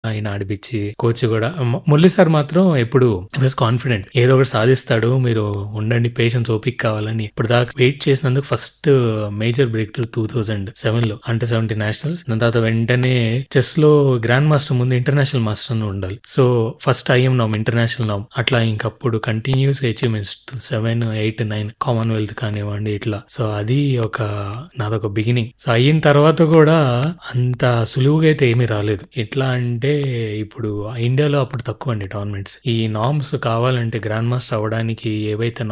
ఆయన ఆడిపిచ్చి కోచ్ కూడా మ- మురళి సార్ మాత్రం ఎప్పుడు వాజ్ కాన్ఫిడెంట్ ఏదో ఒకటి సాధిస్తాడు మీరు ఉండండి పేషెన్స్ ఓపిక కావాలని ఇప్పుడు దాకా వెయిట్ చేసినందుకు first major break through two thousand seven లో అంటే సెవెంటీ నేషనల్స్ దాని తర్వాత వెంటనే చెస్ లో గ్రాండ్ మాస్టర్ ముందు ఇంటర్నేషనల్ మాస్టర్ అని ఉండాలి సో ఫస్ట్ ఐఎం నామ్ ఇంటర్నేషనల్ నామ్ అట్లా ఇంకప్పుడు continuous achievements seven eight nine Commonwealth కానివ్వండి ఇట్లా సో అది ఒక నాదొక బిగినింగ్ సో అయిన తర్వాత కూడా అంత సులువుగా అయితే ఏమీ రాలేదు ఎట్లా అంటే ఇప్పుడు ఇండియాలో అప్పుడు తక్కువ అండి టోర్నమెంట్స్ ఈ నామ్స్ కావాలంటే గ్రాండ్ మాస్టర్ అవ్వడానికి ఏవైతే